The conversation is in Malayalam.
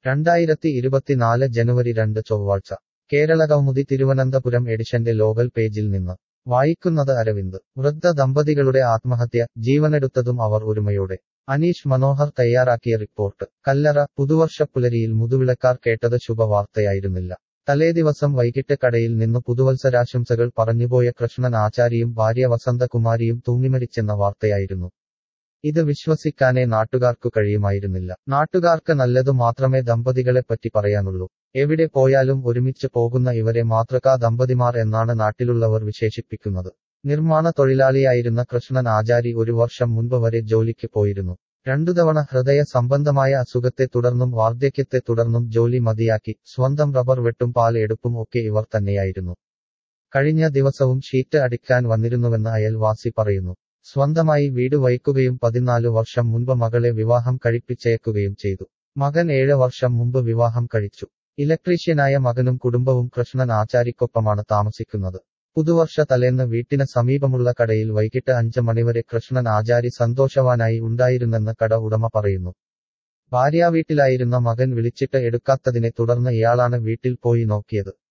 രണ്ടായിരത്തി ഇരുപത്തിനാല് ജനുവരി രണ്ട് ചൊവ്വാഴ്ച കേരള കൗമുദി തിരുവനന്തപുരം എഡിഷന്റെ ലോകൽ പേജിൽ നിന്ന് വായിക്കുന്നത് അരവിന്ദ് വൃദ്ധ ദമ്പതികളുടെ ആത്മഹത്യ ജീവനെടുത്തതും അവർ ഒരുമയോടെ അനീഷ് മനോഹർ തയ്യാറാക്കിയ റിപ്പോർട്ട് കല്ലറ പുതുവർഷപ്പുലരിയിൽ മുതുവിളക്കാർ കേട്ടത് ശുഭവാർത്തയായിരുന്നില്ല തലേദിവസം വൈകിട്ട് കടയിൽ നിന്ന് പുതുവത്സരാശംസകൾ പറഞ്ഞുപോയ കൃഷ്ണൻ ആചാരിയും ഭാര്യ വസന്തകുമാരിയും തൂങ്ങിമരിച്ചെന്ന വാർത്തയായിരുന്നു ഇത് വിശ്വസിക്കാനേ നാട്ടുകാർക്കു കഴിയുമായിരുന്നില്ല നാട്ടുകാർക്ക് നല്ലതു മാത്രമേ ദമ്പതികളെപ്പറ്റി പറയാനുള്ളൂ എവിടെ പോയാലും ഒരുമിച്ച് പോകുന്ന ഇവരെ മാതൃകാ ദമ്പതിമാർ എന്നാണ് നാട്ടിലുള്ളവർ വിശേഷിപ്പിക്കുന്നത് നിർമ്മാണ തൊഴിലാളിയായിരുന്ന കൃഷ്ണൻ ആചാരി ഒരു വർഷം മുൻപ് വരെ ജോലിക്ക് പോയിരുന്നു രണ്ടു തവണ ഹൃദയ സംബന്ധമായ അസുഖത്തെ തുടർന്നും വാർദ്ധക്യത്തെ തുടർന്നും ജോലി മതിയാക്കി സ്വന്തം റബ്ബർ വെട്ടും പാൽ എടുപ്പും ഒക്കെ ഇവർ തന്നെയായിരുന്നു കഴിഞ്ഞ ദിവസവും ഷീറ്റ് അടിക്കാൻ വന്നിരുന്നുവെന്ന് അയൽവാസി പറയുന്നു സ്വന്തമായി വീട് വയ്ക്കുകയും പതിനാല് വർഷം മുൻപ് മകളെ വിവാഹം കഴിപ്പിച്ചയക്കുകയും ചെയ്തു മകൻ ഏഴ് വർഷം മുമ്പ് വിവാഹം കഴിച്ചു ഇലക്ട്രീഷ്യനായ മകനും കുടുംബവും കൃഷ്ണൻ ആചാരിക്കൊപ്പമാണ് താമസിക്കുന്നത് പുതുവർഷ തലേന്ന് വീട്ടിന് സമീപമുള്ള കടയിൽ വൈകിട്ട് അഞ്ച് മണിവരെ കൃഷ്ണൻ ആചാരി സന്തോഷവാനായി ഉണ്ടായിരുന്നെന്ന് കട ഉടമ പറയുന്നു ഭാര്യാവീട്ടിലായിരുന്ന മകൻ വിളിച്ചിട്ട് എടുക്കാത്തതിനെ തുടർന്ന് ഇയാളാണ് വീട്ടിൽ പോയി നോക്കിയത്